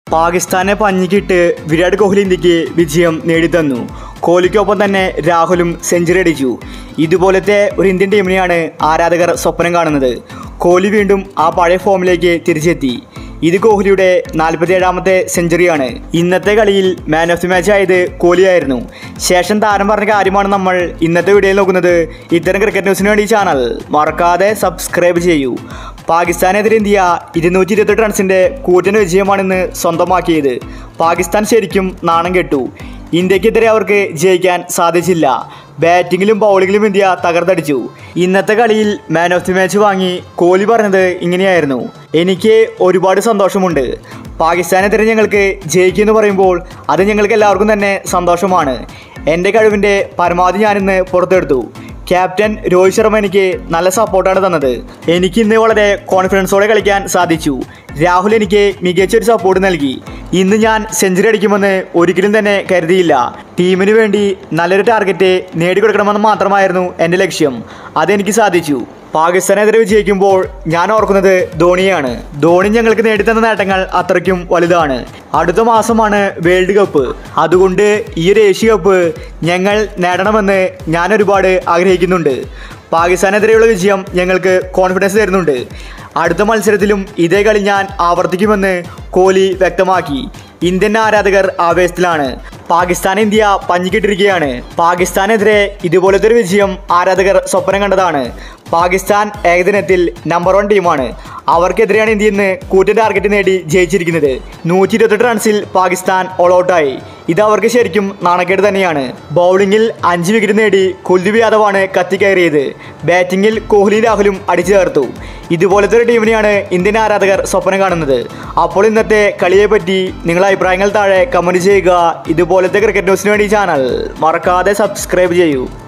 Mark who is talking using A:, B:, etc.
A: പാകിസ്ഥാനെ പഞ്ഞിക്കിട്ട് വിരാട് കോഹ്ലി ഇന്ത്യക്ക് വിജയം നേടിത്തന്നു കോഹ്ലിക്കൊപ്പം തന്നെ രാഹുലും സെഞ്ചുറി അടിച്ചു ഇതുപോലത്തെ ഒരു ഇന്ത്യൻ ടീമിനെയാണ് ആരാധകർ സ്വപ്നം കാണുന്നത് കോഹ്ലി വീണ്ടും ആ പഴയ ഫോമിലേക്ക് തിരിച്ചെത്തി ഇത് കോഹ്ലിയുടെ നാൽപ്പത്തിയേഴാമത്തെ സെഞ്ചുറിയാണ് ഇന്നത്തെ കളിയിൽ മാൻ ഓഫ് ദി മാച്ച് ആയത് കോഹ്ലിയായിരുന്നു ശേഷം താരം പറഞ്ഞ കാര്യമാണ് നമ്മൾ ഇന്നത്തെ വീഡിയോയിൽ നോക്കുന്നത് ഇത്തരം ക്രിക്കറ്റ് ന്യൂസിന് വേണ്ടി ഈ ചാനൽ മറക്കാതെ സബ്സ്ക്രൈബ് ചെയ്യൂ പാകിസ്ഥാനെതിരെ ഇന്ത്യ ഇരുന്നൂറ്റി ഇരുപത്തെട്ട് റൺസിന്റെ കൂറ്റൻ വിജയമാണിന്ന് സ്വന്തമാക്കിയത് പാകിസ്ഥാൻ ശരിക്കും നാണം കെട്ടു ഇന്ത്യക്കെതിരെ അവർക്ക് ജയിക്കാൻ സാധിച്ചില്ല ബാറ്റിങ്ങിലും ബൗളിങ്ങിലും ഇന്ത്യ തകർത്തടിച്ചു ഇന്നത്തെ കളിയിൽ മാൻ ഓഫ് ദി മാച്ച് വാങ്ങി കോഹ്ലി പറഞ്ഞത് ഇങ്ങനെയായിരുന്നു എനിക്ക് ഒരുപാട് സന്തോഷമുണ്ട് പാകിസ്ഥാനെതിരെ ഞങ്ങൾക്ക് ജയിക്കുമെന്ന് പറയുമ്പോൾ അത് ഞങ്ങൾക്ക് എല്ലാവർക്കും തന്നെ സന്തോഷമാണ് എൻ്റെ കഴിവിൻ്റെ പരമാവധി ഞാനിന്ന് പുറത്തെടുത്തു ക്യാപ്റ്റൻ രോഹിത് ശർമ്മ എനിക്ക് നല്ല സപ്പോർട്ടാണ് തന്നത് എനിക്ക് ഇന്ന് വളരെ കോൺഫിഡൻസോടെ കളിക്കാൻ സാധിച്ചു രാഹുൽ എനിക്ക് മികച്ച ഒരു സപ്പോർട്ട് നൽകി ഇന്ന് ഞാൻ സെഞ്ചുറി അടിക്കുമെന്ന് ഒരിക്കലും തന്നെ കരുതിയില്ല ടീമിന് വേണ്ടി നല്ലൊരു ടാർഗറ്റ് നേടിക്കൊടുക്കണമെന്ന് മാത്രമായിരുന്നു എൻ്റെ ലക്ഷ്യം അതെനിക്ക് സാധിച്ചു പാകിസ്ഥാനെതിരെ വിജയിക്കുമ്പോൾ ഞാൻ ഓർക്കുന്നത് ധോണിയാണ് ധോണി ഞങ്ങൾക്ക് നേടിത്തന്ന നേട്ടങ്ങൾ അത്രയ്ക്കും വലുതാണ് അടുത്ത മാസമാണ് വേൾഡ് കപ്പ് അതുകൊണ്ട് ഈ ഒരു ഏഷ്യ കപ്പ് ഞങ്ങൾ നേടണമെന്ന് ഞാൻ ഒരുപാട് ആഗ്രഹിക്കുന്നുണ്ട് പാകിസ്ഥാനെതിരെയുള്ള വിജയം ഞങ്ങൾക്ക് കോൺഫിഡൻസ് തരുന്നുണ്ട് അടുത്ത മത്സരത്തിലും ഇതേ കളി ഞാൻ ആവർത്തിക്കുമെന്ന് കോഹ്ലി വ്യക്തമാക്കി ഇന്ത്യൻ ആരാധകർ ആവേശത്തിലാണ് പാകിസ്ഥാൻ ഇന്ത്യ പഞ്ഞിക്കിട്ടിരിക്കുകയാണ് പാകിസ്ഥാനെതിരെ ഇതുപോലത്തെ ഒരു വിജയം ആരാധകർ സ്വപ്നം കണ്ടതാണ് പാകിസ്ഥാൻ ഏകദിനത്തിൽ നമ്പർ വൺ ടീമാണ് അവർക്കെതിരെയാണ് ഇന്ത്യ ഇന്ന് കൂറ്റൻ ടാർഗറ്റ് നേടി ജയിച്ചിരിക്കുന്നത് നൂറ്റി ഇരുപത്തെട്ട് റൺസിൽ പാകിസ്ഥാൻ ഓൾ ഔട്ടായി ഇത് അവർക്ക് ശരിക്കും നാണക്കേട് തന്നെയാണ് ബൗളിങ്ങിൽ അഞ്ച് വിക്കറ്റ് നേടി കുൽദീപ് യാദവാണ് കത്തിക്കയറിയത് ബാറ്റിങ്ങിൽ കോഹ്ലി രാഹുലും അടിച്ചു ചേർത്തു ഇതുപോലത്തെ ഒരു ടീമിനെയാണ് ഇന്ത്യൻ ആരാധകർ സ്വപ്നം കാണുന്നത് അപ്പോൾ ഇന്നത്തെ കളിയെ പറ്റി നിങ്ങളുടെ അഭിപ്രായങ്ങൾ താഴെ കമൻറ്റ് ചെയ്യുക ഇതുപോലത്തെ ക്രിക്കറ്റ് ന്യൂസിന് വേണ്ടി ചാനൽ മറക്കാതെ സബ്സ്ക്രൈബ് ചെയ്യൂ